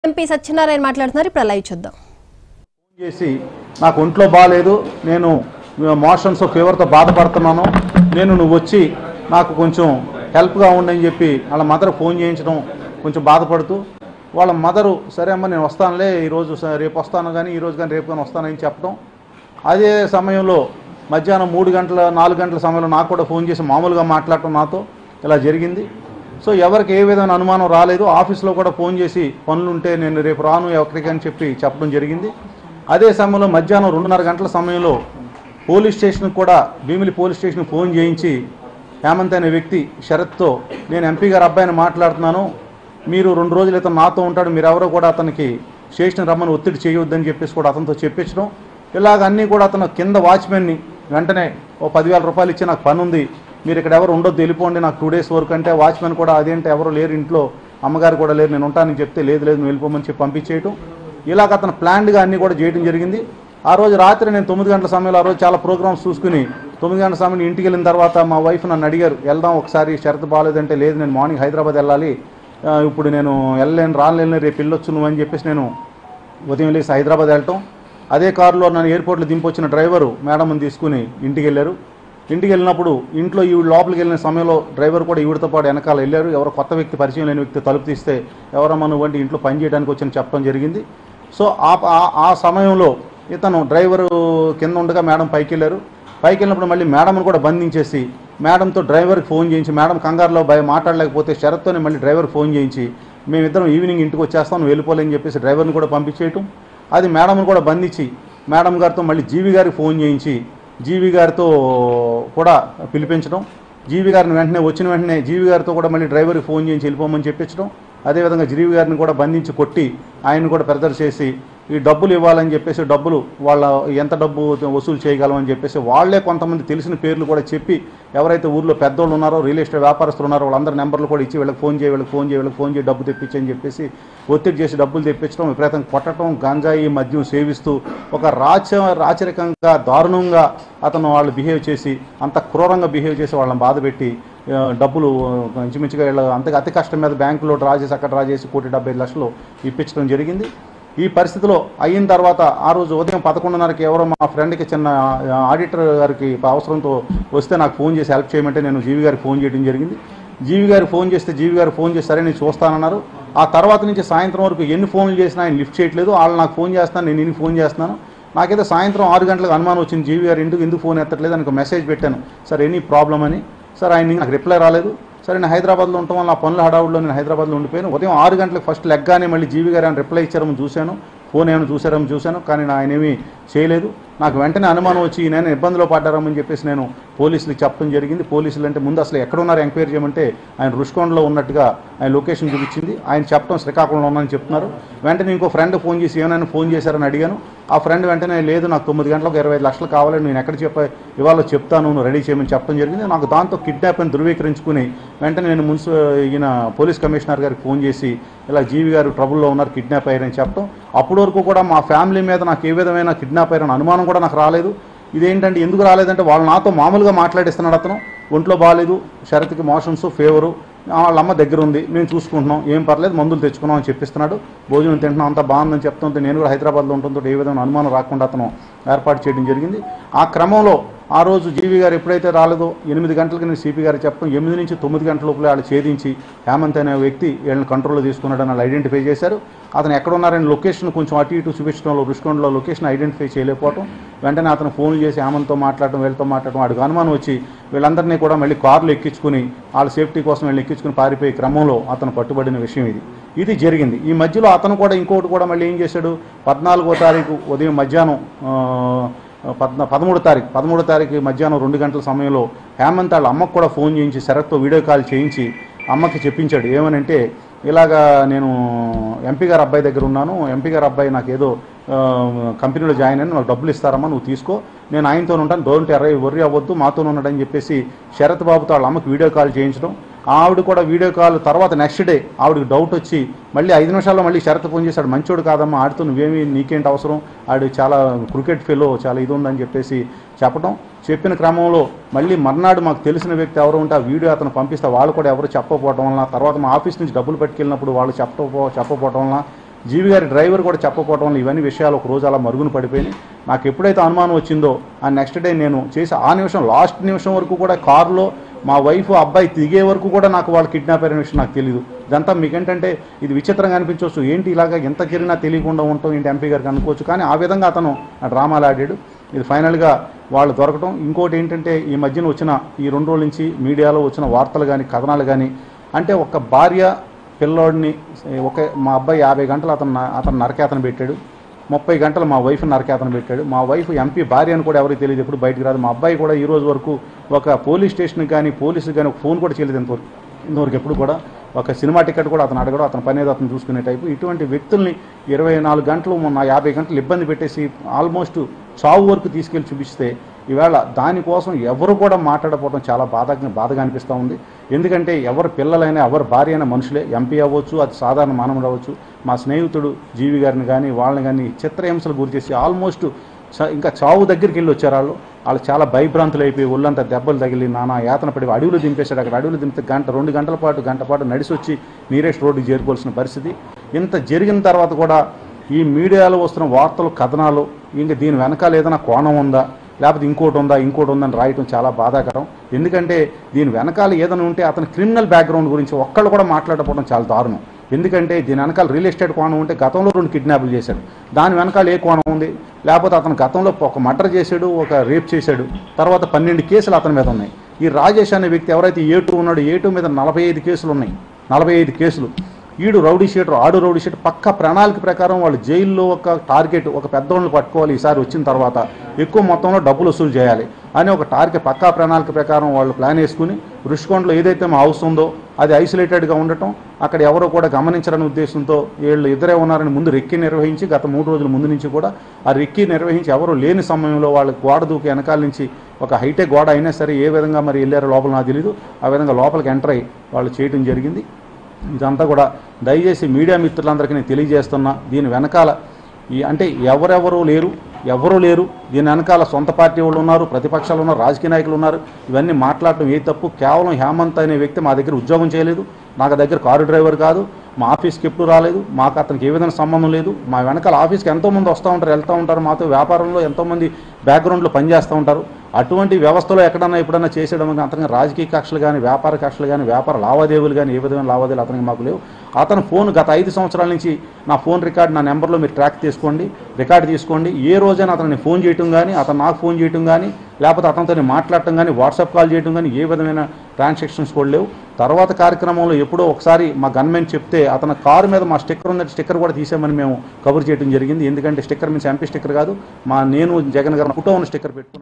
MP Satyanarayana మాట్లాడుతున్నారు ఇప్పుడు live చూద్దాం ఫోన్ చేసి నాకు ఒంట్లో బాగాలేదు నేను మోషన్స్ ఫీవర్తో బాధపడుతున్నాను నేను నువ్వు వచ్చి నాకు కొంచెం హెల్ప్గా ఉండని చెప్పి వాళ్ళ మదర్ ఫోన్ చేయించడం కొంచెం బాధపడుతూ వాళ్ళ మదరు సరే అమ్మ నేను వస్తానులే ఈరోజు స- రేపు వస్తాను కానీ ఈరోజు కానీ రేపు కానీ వస్తానని చెప్పడం అదే సమయంలో మధ్యాహ్నం మూడు గంటల నాలుగు గంటల సమయంలో నాకు కూడా ఫోన్ చేసి మామూలుగా మాట్లాడటం నాతో ఇలా జరిగింది సో ఎవరికి ఏ విధమైన అనుమానం రాలేదు ఆఫీస్లో కూడా ఫోన్ చేసి పనులుంటే నేను రేపు రాను ఎక్కడికి అని చెప్పి చెప్పడం జరిగింది అదే సమయంలో మధ్యాహ్నం రెండున్నర గంటల సమయంలో పోలీస్ స్టేషన్కి కూడా భీమిలి పోలీస్ స్టేషన్కి ఫోన్ చేయించి హేమంత్ అనే వ్యక్తి షరత్తో నేను ఎంపీ గారు అబ్బాయిని మాట్లాడుతున్నాను మీరు రెండు రోజులు ఇతను నాతో ఉంటాడు మీరు ఎవరో కూడా అతనికి స్టేషన్ రమ్మని ఒత్తిడి చేయొద్దని చెప్పేసి కూడా అతనితో చెప్పించడం ఇలాగ అన్నీ కూడా అతను కింద వాచ్మెన్ని వెంటనే ఓ పదివేల రూపాయలు ఇచ్చి నాకు పని ఉంది మీరు ఇక్కడ ఎవరు ఉండొద్దు వెళ్ళిపోండి నాకు టూ డేస్ వరకు అంటే వాచ్మెన్ కూడా అదేంటి ఎవరు లేరు ఇంట్లో అమ్మగారు కూడా లేరు నేను ఉంటానని చెప్తే లేదు లేదు నువ్వు వెళ్ళిపోమని చెప్పి పంపించేయటం ఇలాగ అతను ప్లాన్డ్గా అన్నీ కూడా చేయడం జరిగింది ఆ రోజు రాత్రి నేను తొమ్మిది గంటల సమయంలో ఆ రోజు చాలా ప్రోగ్రామ్స్ చూసుకుని తొమ్మిది గంటల సమయంలో ఇంటికి వెళ్ళిన తర్వాత మా వైఫ్ నన్ను అడిగారు వెళ్దాం ఒకసారి షరతు బాగాలేదంటే లేదు నేను మార్నింగ్ హైదరాబాద్ వెళ్ళాలి ఆ, ఇప్పుడు నేను వెళ్ళలేను రాలేను రేపు వెళ్ళొచ్చు నువ్వు అని చెప్పేసి నేను ఉదయం వెళ్ళేసి హైదరాబాద్ వెళ్ళటం అదే కారులో నన్ను ఎయిర్పోర్ట్లో దింపొచ్చిన డ్రైవరు మేడంని తీసుకుని ఇంటికి వెళ్ళారు ఇంటికి వెళ్ళినప్పుడు ఇంట్లో ఈవిడ లోపలికి వెళ్ళిన సమయంలో డ్రైవర్ కూడా ఈవిడతో పాటు వెనకాల వెళ్ళారు ఎవరో కొత్త వ్యక్తి పరిచయం లేని వ్యక్తి తలుపు తీస్తే ఎవరమ్మా నువ్వు వంటి ఇంట్లో పని చేయడానికి వచ్చని చెప్పడం జరిగింది సో ఆ ఆ- ఆ సమయంలో ఇతను డ్రైవరు కింద ఉండగా మేడం పైకి వెళ్ళారు పైకి వెళ్ళినప్పుడు మళ్ళీ మేడంను కూడా బంధించేసి మేడంతో డ్రైవర్కి ఫోన్ చేయించి మేడం కంగారులో భయ మాట్లాడలేకపోతే షరత్తోనే మళ్ళీ డ్రైవర్ ఫోన్ చేయించి మేమిద్దరం ఈవినింగ్ ఇంటికి వచ్చేస్తాం నువ్వు వెళ్ళిపోలేని చెప్పేసి డ్రైవర్ని కూడా పంపించేయటం అది మేడంను కూడా బంధించి మేడం గారితో మళ్ళీ జీవి గారికి ఫోన్ చేయించి జీవి గారితో కూడా పిలిపించడం జీవి గారిని వెంటనే వచ్చిన వెంటనే జీవి గారితో కూడా మళ్ళీ డ్రైవర్కి ఫోన్ చేయించి వెళ్ళిపోమని చెప్పించడం అదేవిధంగా జీవి గారిని కూడా బంధించి కొట్టి ఆయన్ని కూడా ప్రెజర్ చేసి ఈ డబ్బులు ఇవ్వాలని చెప్పేసి డబ్బులు వాళ్ళ ఎంత డబ్బు వసూలు చేయగలమని చెప్పేసి వాళ్ళే కొంతమంది తెలిసిన పేర్లు కూడా చెప్పి ఎవరైతే ఊర్లో పెద్దోళ్ళు ఉన్నారో రియల్ ఎస్టేట్ వ్యాపారస్తులు ఉన్నారో వాళ్ళందరి నెంబర్లు కూడా ఇచ్చి వీళ్ళకి ఫోన్ చేయి వీళ్ళకి ఫోన్ చేయి వీళ్ళకి ఫోన్ చేయి డబ్బు తెప్పించని చెప్పేసి ఒత్తిడి చేసి డబ్బులు తెప్పించడం విపరీతం కొట్టడం గంజాయి మద్యం సేవిస్తూ ఒక రాచ రాచరికంగా దారుణంగా అతను వాళ్ళు బిహేవ్ చేసి అంత క్రూరంగా బిహేవ్ చేసి వాళ్ళని బాధపెట్టి ఆ, డబ్బులు ఆ, ఇంచుమించుగా వీళ్ళ అంత అతి కష్టం మీద బ్యాంకులో డ్రా చేసి అక్కడ డ్రా చేసి కోటి డెబ్బై ఐదు లక్షలు ఇప్పించడం జరిగింది ఈ పరిస్థితిలో అయిన తర్వాత ఆ రోజు ఉదయం పదకొండున్నరకి ఎవరో మా ఫ్రెండ్కి చిన్న ఆ, ఆడిటర్ గారికి అవసరంతో వస్తే నాకు ఫోన్ చేసి హెల్ప్ చేయమంటే నేను జీవి గారికి ఫోన్ చేయడం జరిగింది జీవి గారు ఫోన్ చేస్తే జీవి గారు ఫోన్ చేసి సరే నేను చూస్తానన్నారు ఆ తర్వాత నుంచి సాయంత్రం వరకు ఎన్ని ఫోన్లు చేసినా ఆయన లిఫ్ట్ చేయట్లేదు వాళ్ళు నాకు ఫోన్ చేస్తాను నేను ఇన్ని ఫోన్ చేస్తున్నాను నాకైతే సాయంత్రం ఆరు గంటలకు అనుమానం వచ్చింది జీవి గారు ఎందుకు ఎందుకు ఫోన్ ఎత్తట్లేదు అని ఒక మెసేజ్ పెట్టాను సార్ ఎనీ ప్రాబ్లం అని సార్ ఆయన నాకు రిప్లై రాలేదు సరే నేను హైదరాబాద్లో ఉండటం వల్ల ఆ పనుల హడావుడిలో నేను హైదరాబాద్లో ఉండిపోయాను ఉదయం ఆరు గంటలకు ఫస్ట్ లెగ్గానే మళ్ళీ జీవి గారు ఆయన రిప్లై ఇచ్చారని చూశాను ఫోన్ ఏమైనా చూసారని చూశాను కానీ నా ఆయన ఏమీ చేయలేదు నాకు వెంటనే అనుమానం వచ్చి నేను ఇబ్బందిలో పడ్డారని చెప్పేసి నేను పోలీసులకు చెప్పడం జరిగింది పోలీసులు అంటే ముందు అసలు ఎక్కడ ఉన్నారు ఎంక్వైరీ చేయమంటే ఆయన రుషికొండలో ఉన్నట్టుగా ఆయన లొకేషన్ చూపించింది ఆయన చెప్పడం శ్రీకాకుళంలో ఉన్నానని చెప్తున్నారు వెంటనే ఇంకో ఫ్రెండ్ ఫోన్ చేసి ఏమైనా ఫోన్ చేశారని అడిగాను ఆ ఫ్రెండ్ వెంటనే లేదు నాకు తొమ్మిది గంటలకు ఇరవై ఐదు లక్షలు కావాలి నేను ఎక్కడ చెప్ప ఇవాళ చెప్తాను నువ్వు రెడీ చేయమని చెప్పడం జరిగింది నాకు దాంతో కిడ్నాప్ అని ధృవీకరించుకుని వెంటనే నేను మున్సి ఈయన పోలీస్ కమిషనర్ గారికి ఫోన్ చేసి ఇలా జీవి గారు ట్రబుల్లో ఉన్నారు కిడ్నాప్ అయ్యారని చెప్పడం అప్పటి వరకు కూడా మా ఫ్యామిలీ మీద నాకు ఏ విధమైన కిడ్నాప్ అయ్యారని అనుమానం కూడా నాకు రాలేదు ఇదేంటంటే ఎందుకు రాలేదంటే వాళ్ళు నాతో మామూలుగా మాట్లాడిస్తున్నాడు అతను ఒంట్లో బాగాలేదు షరత్కి మోషన్స్ ఫేవరు వాళ్ళ అమ్మ దగ్గర ఉంది మేము చూసుకుంటున్నాం ఏం పర్లేదు మందులు తెచ్చుకున్నాం అని చెప్పిస్తున్నాడు భోజనం తింటున్నాం అంతా బాగుందని చెప్తుంటే నేను కూడా హైదరాబాద్లో ఉంటుందో ఏ విధమైన అనుమానం రాకుండా అతను ఏర్పాటు చేయడం జరిగింది ఆ క్రమంలో ఆ రోజు జీవి గారు ఎప్పుడైతే రాలేదో ఎనిమిది గంటలకి నేను సిపి గారు చెప్పడం ఎనిమిది నుంచి తొమ్మిది గంటల లోపల వాళ్ళు ఛేదించి హేమంత్ అనే వ్యక్తి వీళ్ళని కంట్రోల్లో తీసుకున్నాడని వాళ్ళు ఐడెంటిఫై చేశారు అతను ఎక్కడ ఉన్నారని లొకేషన్ కొంచెం అటు ఇటు చూపించడంలో రుషికొండలో లొకేషన్ ఐడెంటిఫై చేయలేకపోవడం వెంటనే అతను ఫోన్ చేసి హేమంత్తో మాట్లాడడం వీళ్ళతో మాట్లాడడం వాడికి అనుమానం వచ్చి వీళ్ళందరినీ కూడా మళ్ళీ కార్లు ఎక్కించుకుని వాళ్ళ సేఫ్టీ కోసం వీళ్ళు ఎక్కించుకుని పారిపోయే క్రమంలో అతను పట్టుబడిన విషయం ఇది ఇది జరిగింది ఈ మధ్యలో అతను కూడా ఇంకోటి కూడా మళ్ళీ ఏం చేశాడు పద్నాలుగో తారీఖు ఉదయం మధ్యాహ్నం ఆ, పద్నా పదమూడో తారీఖు పదమూడో తారీఖు మధ్యాహ్నం రెండు గంటల సమయంలో హేమంత్ వాళ్ళ అమ్మకు కూడా ఫోన్ చేయించి శరత్తో వీడియో కాల్ చేయించి అమ్మకి చెప్పించాడు ఏమనంటే ఇలాగా నేను ఎంపీ గారు అబ్బాయి దగ్గర ఉన్నాను ఎంపీ గారు అబ్బాయి నాకు ఏదో ఆ, కంపెనీలో జాయిన్ అయిన నాకు డబ్బులు ఇస్తారమ్మా నువ్వు తీసుకో నేను ఆయనతో ఉంటాను డోంట్ ఎర్ర వర్రీ అవ్వద్దు మాతో ఉన్నాడని చెప్పేసి శరత్ బాబుతో వాళ్ళ అమ్మకి వీడియో కాల్ చేయించడం ఆవిడ కూడా వీడియో కాల్ తర్వాత నెక్స్ట్ డే ఆవిడకి డౌట్ వచ్చి మళ్ళీ ఐదు నిమిషాల్లో మళ్ళీ షరత్ ఫోన్ చేశాడు మంచోడు కాదమ్మా ఆడితో నువ్వేమి నీకేంటి అవసరం ఆడు చాలా క్రికెట్ ఫెలో చాలా ఇది ఉందని చెప్పేసి చెప్పడం చెప్పిన క్రమంలో మళ్ళీ మర్నాడు మాకు తెలిసిన వ్యక్తి ఎవరు ఉంటే ఆ వీడియో అతను పంపిస్తే వాళ్ళు కూడా ఎవరు చెప్పకపోవడం వలన తర్వాత మా ఆఫీస్ నుంచి డబ్బులు పట్టుకెళ్ళినప్పుడు వాళ్ళు చెప్పకపో చెప్పకపోవడం వలన జీవి గారి డ్రైవర్ కూడా చెప్పకపోవడం వల్ల ఇవన్నీ విషయాలు ఒక రోజు అలా మరుగున పడిపోయినాయి నాకు ఎప్పుడైతే అనుమానం వచ్చిందో ఆ నెక్స్ట్ డే నేను చేసి ఆ నిమిషం లాస్ట్ నిమిషం వరకు కూడా కారులో మా వైఫ్ అబ్బాయి దిగే వరకు కూడా నాకు వాళ్ళు కిడ్నాప్ అయిన విషయం నాకు తెలియదు ఇదంతా మీకేంటంటే ఇది విచిత్రంగా అనిపించవచ్చు ఏంటి ఇలాగా ఎంత కెరినా తెలియకుండా ఉంటాం ఏంటి ఎంపీ గారికి అనుకోవచ్చు కానీ ఆ విధంగా అతను ఆ డ్రామాలు ఆడాడు ఇది ఫైనల్గా వాళ్ళు దొరకటం ఇంకోటి ఏంటంటే ఈ మధ్యన వచ్చిన ఈ రెండు రోజుల నుంచి మీడియాలో వచ్చిన వార్తలు కానీ కథనాలు కానీ అంటే ఒక భార్య పిల్లోడిని ఒక మా అబ్బాయి యాభై గంటలు అతను న- అతను నరకేతన పెట్టాడు ముప్పై గంటలు మా వైఫ్ నరకేతన పెట్టాడు మా వైఫ్ ఎంపీ భార్య అని కూడా ఎవరికి తెలియదు ఎప్పుడు బయటికి రాదు మా అబ్బాయి కూడా ఈ రోజు వరకు ఒక పోలీస్ స్టేషన్కి కానీ పోలీసుకి కానీ ఒక ఫోన్ కూడా చేయలేదు ఇంతవరకు ఇంతవరకు ఎప్పుడు కూడా ఒక సినిమా టికెట్ కూడా అతను అడగడం అతని పని ఏదో అతను చూసుకునే టైపు ఇటువంటి వ్యక్తుల్ని ఇరవై నాలుగు గంటలు మొన్న యాభై గంటలు ఇబ్బంది పెట్టేసి ఆల్మోస్ట్ చావు వరకు తీసుకెళ్లి చూపిస్తే ఈవేళ దానికోసం ఎవరు కూడా మాట్లాడకపోవడం చాలా బాధగా బాధగా అనిపిస్తూ ఉంది ఎందుకంటే ఎవరు పిల్లలైనా ఎవరు భార్య అయినా మనుషులే ఎంపీ అవ్వచ్చు అది సాధారణ మానవుడు అవ్వచ్చు మా స్నేహితుడు జీవి గారిని కానీ వాళ్ళని కానీ చిత్రహింసలు గురి చేసి ఆల్మోస్ట్ చ- ఇంకా చావు దగ్గరికి వెళ్ళి వచ్చారు వాళ్ళు వాళ్ళు చాలా భయభ్రాంతులు అయిపోయి ఒళ్ళంతా దెబ్బలు తగిలి నానా యాతన పడి అడవులు దింపేశాడు అక్కడ అడవులు దింపితే గంట రెండు గంటల పాటు గంట పాటు నడిచి వచ్చి నీరెస్ట్ రోడ్డుకి చేరుకోవాల్సిన పరిస్థితి ఇంత జరిగిన తర్వాత కూడా ఈ మీడియాలో వస్తున్న వార్తలు కథనాలు ఇంకా దీని వెనకాల ఏదైనా కోణం ఉందా లేకపోతే ఇంకోటి ఉందా ఇంకోటి ఉందని రాయటం చాలా బాధాకరం ఎందుకంటే దీని వెనకాల ఏదైనా ఉంటే అతని క్రిమినల్ బ్యాక్గ్రౌండ్ గురించి ఒక్కళ్ళు కూడా మాట్లాడకపోవడం చాలా దారుణం ఎందుకంటే దీని వెనకాల రియల్ ఎస్టేట్ కోణం ఉంటే గతంలో రెండు కిడ్నాపులు చేశాడు దాని వెనకాల ఏ కోణం ఉంది లేకపోతే అతను గతంలో ఒక మర్డర్ చేశాడు ఒక రేప్ చేశాడు తర్వాత పన్నెండు కేసులు అతని మీద ఉన్నాయి ఈ రాజేష్ అనే వ్యక్తి ఎవరైతే ఏటూ ఉన్నాడో ఏటూ మీద నలభై ఐదు కేసులు ఉన్నాయి నలభై ఐదు కేసులు ఈడు రౌడీ షీటర్ ఆడు రౌడీ షీటర్ పక్క ప్రణాళిక ప్రకారం వాళ్ళు జైల్లో ఒక టార్గెట్ ఒక పెద్దోళ్ళని పట్టుకోవాలి ఈసారి వచ్చిన తర్వాత ఎక్కువ మొత్తంలో డబ్బులు వసూలు చేయాలి అని ఒక టార్గెట్ పక్కా ప్రణాళిక ప్రకారం వాళ్ళు ప్లాన్ వేసుకుని రుషికొండలో ఏదైతే మా హౌస్ ఉందో అది ఐసోలేటెడ్గా ఉండటం అక్కడ ఎవరో కూడా గమనించరని ఉద్దేశంతో వీళ్ళు ఇద్దరే ఉన్నారని ముందు రెక్కి నిర్వహించి గత మూడు రోజుల ముందు నుంచి కూడా ఆ రెక్కి నిర్వహించి ఎవరు లేని సమయంలో వాళ్ళ గోడ దూకి వెనకాల నుంచి ఒక హైటెక్ గోడ అయినా సరే ఏ విధంగా మరి వెళ్ళారో లోపల నాకు తెలియదు ఆ విధంగా లోపలికి ఎంటర్ అయ్యి వాళ్ళు చేయటం జరిగింది ఇదంతా కూడా దయచేసి మీడియా మిత్రులందరికీ నేను తెలియజేస్తున్నా దీని వెనకాల ఈ అంటే ఎవరెవరు లేరు ఎవరు లేరు దీని వెనకాల సొంత పార్టీ వాళ్ళు ఉన్నారు ప్రతిపక్షాలు ఉన్నారు రాజకీయ నాయకులు ఉన్నారు ఇవన్నీ మాట్లాడటం ఏ తప్పు కేవలం హేమంత్ అనే వ్యక్తి మా దగ్గర ఉద్యోగం చేయలేదు నాకు దగ్గర కారు డ్రైవర్ కాదు మా ఆఫీస్కి ఎప్పుడు రాలేదు మాకు అతనికి ఏ విధంగా సంబంధం లేదు మా వెనకాల ఆఫీస్కి ఎంతోమంది వస్తూ ఉంటారు వెళ్తూ ఉంటారు మాతో వ్యాపారంలో ఎంతోమంది బ్యాక్గ్రౌండ్లో పనిచేస్తూ ఉంటారు అటువంటి వ్యవస్థలో ఎక్కడన్నా ఎప్పుడన్నా చేసేయడం కానీ అతనికి రాజకీయ కక్షలు కానీ వ్యాపార కక్షలు కానీ వ్యాపార లావాదేవీలు కానీ ఏ విధమైన లావాదేవీలు అతనికి మాకు లేవు అతను ఫోన్ గత ఐదు సంవత్సరాల నుంచి నా ఫోన్ రికార్డ్ నా నెంబర్లో మీరు ట్రాక్ తీసుకోండి రికార్డ్ తీసుకోండి ఏ రోజైనా అతన్ని ఫోన్ చేయటం కానీ అతను నాకు ఫోన్ చేయటం కానీ లేకపోతే అతనితో నేను మాట్లాడటం కానీ వాట్సాప్ కాల్ చేయటం కానీ ఏ విధమైన ట్రాన్సాక్షన్స్ కూడా లేవు తర్వాత కార్యక్రమంలో ఎప్పుడో ఒకసారి మా గన్మెన్ చెప్తే అతని కారు మీద మా స్టిక్కర్ ఉన్న స్టిక్కర్ కూడా తీసామని మేము కవర్ చేయడం జరిగింది ఎందుకంటే స్టిక్కర్ మీన్స్ ఎంపీ స్టిక్కర్ కాదు మా నేను జగన్ గారు ఫోటో ఉన్న స్టిక్కర్ పెట్టుకున్నాను